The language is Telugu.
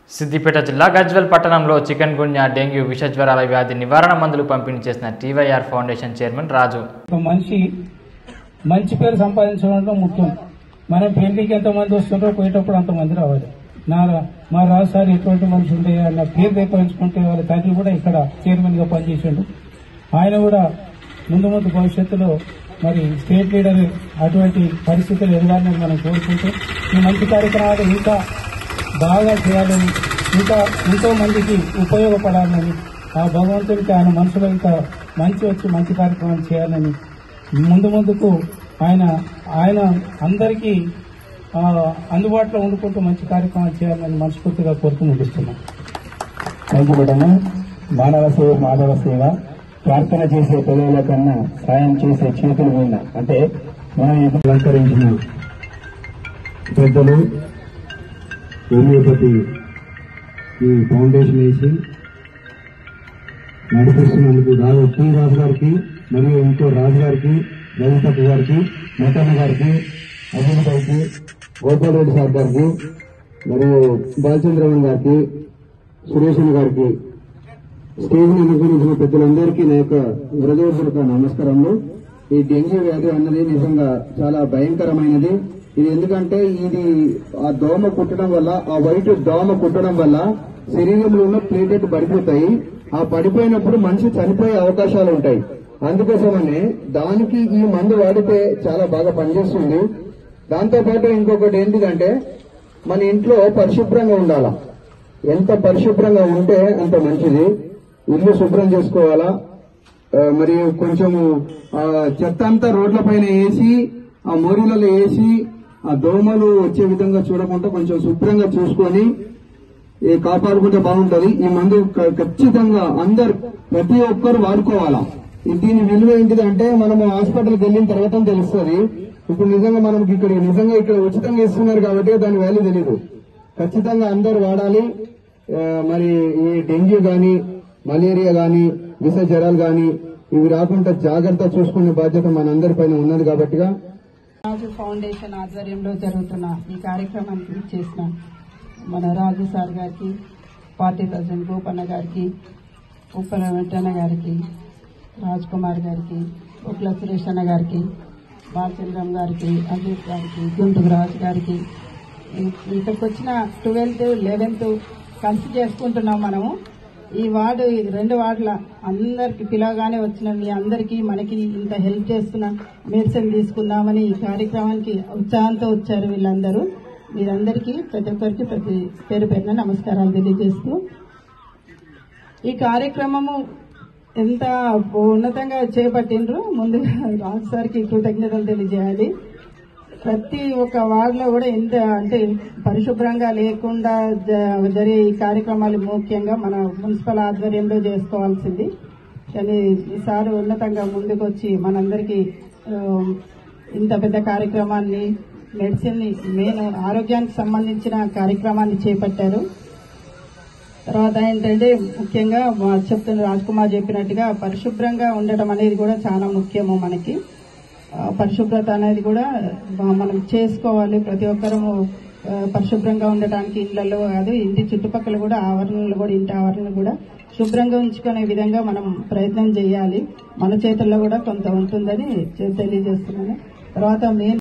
సిద్దిపేట జిల్లా గజ్వెల్ పట్టణంలో చికెన్ గున్యా డెంగ్యూ విషజ్వరాల వ్యాధి నివారణ మందులు పంపిణీ చేసిన టీవైఆర్ ఫౌండేషన్ చైర్మన్ రాజు ఒక మనిషి మంచి పేరు సంపాదించడంలో ముఖ్యం మనం పెళ్లికి ఎంతమంది వస్తుంటారో పోయేటప్పుడు అంతమంది రావాలి నా మా రాజు సార్ ఎటువంటి మనిషి ఉండే అన్న పేరు సంపాదించుకుంటే వాళ్ళ తండ్రి కూడా ఇక్కడ చైర్మన్ గా పనిచేసిండు ఆయన కూడా ముందు ముందు భవిష్యత్తులో మరి స్టేట్ లీడర్ అటువంటి పరిస్థితులు ఎదగాలని మనం కోరుకుంటూ ఈ మంచి కార్యక్రమాలు ఇంకా బాగా చేయాలని ఇంకా ఎంతో మందికి ఉపయోగపడాలని ఆ భగవంతునికి ఆయన మనసులో ఇంకా మంచి వచ్చి మంచి కార్యక్రమం చేయాలని ముందు ముందుకు ఆయన ఆయన అందరికీ ఆ, అందుబాటులో ఉండుకుంటూ మంచి కార్యక్రమాలు చేయాలని మనస్ఫూర్తిగా కోరుతూ ముగిస్తున్నాం థ్యాంక్ యూ మేడం మానవ సేవ మాధవ సేవ ప్రార్థన చేసే పిల్లల కన్నా సాయం చేసే చేతులు మీద అంటే మనం ఇప్పుడు అలంకరించిన పెద్దలు హోమియోపతి ఈ ఫౌండేషన్ వేసి నడిపిస్తున్నందుకు రాజు టి రాజు గారికి మరియు ఇంకో రాజు గారికి లలితప్ప గారికి మెటన్న గారికి అభిన్ గారికి గోపాల్ రెడ్డి సార్ గారికి మరియు బాలచంద్రమణ్ గారికి సురేషన్ గారికి స్టేజ్ ని అనుగ్రహించిన పెద్దలందరికీ నా యొక్క హృదయపూర్వక నమస్కారములు ఈ డెంగ్యూ వ్యాధి అన్నది నిజంగా చాలా భయంకరమైనది ఇది ఎందుకంటే ఇది ఆ దోమ కుట్టడం వల్ల ఆ వైట్ దోమ కుట్టడం వల్ల శరీరంలో ఉన్న ప్లేటెట్ పడిపోతాయి ఆ పడిపోయినప్పుడు మనిషి చనిపోయే అవకాశాలు ఉంటాయి అందుకోసమనే దానికి ఈ మందు వాడితే చాలా బాగా పనిచేస్తుంది దాంతో పాటు ఇంకొకటి ఏంటిదంటే మన ఇంట్లో పరిశుభ్రంగా ఉండాలా ఎంత పరిశుభ్రంగా ఉంటే అంత మంచిది ఇల్లు శుభ్రం చేసుకోవాలా ఆ, మరియు కొంచెము ఆ, చెత్త అంతా రోడ్ల పైన వేసి ఆ మోరీలలో వేసి ఆ దోమలు వచ్చే విధంగా చూడకుండా కొంచెం శుభ్రంగా చూసుకొని ఏ కాపాడుకుంటే బాగుంటది ఈ మందు క- ఖచ్చితంగా అందరు ప్రతి ఒక్కరు వాడుకోవాలా ఇది దీని విలువ ఏంటిదంటే మనము హాస్పిటల్కి వెళ్ళిన తర్వాత తెలుస్తుంది ఇప్పుడు నిజంగా మనం ఇక్కడ నిజంగా ఇక్కడ ఉచితంగా ఇస్తున్నారు కాబట్టి దాని వాల్యూ తెలియదు ఖచ్చితంగా అందరు వాడాలి ఆ, మరి ఈ డెంగ్యూ గాని మలేరియా గాని విష జ్వరాలు గాని ఇవి రాకుండా జాగ్రత్త చూసుకునే బాధ్యత మనందరి పైన ఉన్నది కాబట్టిగా రాజు ఫౌండేషన్ ఆధ్వర్యంలో జరుగుతున్న ఈ కార్యక్రమానికి చేసిన మన రాజు సార్ గారికి పార్టీ ప్రెసిడెంట్ గోపన్న గారికి ఉప్పల వెంటన్న గారికి రాజ్ కుమార్ గారికి ఉప్ల సురేష్ అన్న గారికి బాలచంద్రం గారికి అజిత్ గారికి గుంటూరు రాజు గారికి ఇ- ఇక్కడికి వచ్చిన ట్వెల్త్ లెవెన్త్ కలిసి చేసుకుంటున్నాం మనము ఈ వార్డు ఈ రెండు వార్డుల అందరికి పిలవగానే వచ్చిన మీ అందరికీ మనకి ఇంత హెల్ప్ చేస్తున్న మెడిసిన్ తీసుకుందామని ఈ కార్యక్రమానికి ఉత్సాహంతో వచ్చారు వీళ్ళందరూ మీరందరికీ ప్రతి ఒక్కరికి ప్రతి పేరు పేరున నమస్కారాలు తెలియజేస్తూ ఈ కార్యక్రమము ఎంత ఉన్నతంగా చేపట్టిండ్రు ముందుగా రాజు సార్కి కృతజ్ఞతలు తెలియజేయాలి ప్రతి ఒక్క వార్డులో కూడా ఎంత అంటే పరిశుభ్రంగా లేకుండా జ- జరిగే ఈ కార్యక్రమాలు ముఖ్యంగా మన మున్సిపల్ ఆధ్వర్యంలో చేసుకోవాల్సింది కానీ ఈసారి ఉన్నతంగా ముందుకు వచ్చి మనందరికీ ఆ, ఇంత పెద్ద కార్యక్రమాన్ని మెడిసిన్ ని మెయిన్ ఆరోగ్యానికి సంబంధించిన కార్యక్రమాన్ని చేపట్టారు తర్వాత ఏంటంటే ముఖ్యంగా మా చెప్తున్న రాజ్ కుమార్ చెప్పినట్టుగా పరిశుభ్రంగా ఉండటం అనేది కూడా చాలా ముఖ్యము మనకి ఆ, పరిశుభ్రత అనేది కూడా మా- మనం చేసుకోవాలి ప్రతి ఒక్కరము ఆ, పరిశుభ్రంగా ఉండటానికి ఇళ్లలో కాదు ఇంటి చుట్టుపక్కల కూడా ఆవరణలు కూడా ఇంటి ఆవరణలు కూడా శుభ్రంగా ఉంచుకునే విధంగా మనం ప్రయత్నం చేయాలి మన చేతుల్లో కూడా కొంత ఉంటుందని తెలియజేస్తున్నాను తర్వాత మెయిన్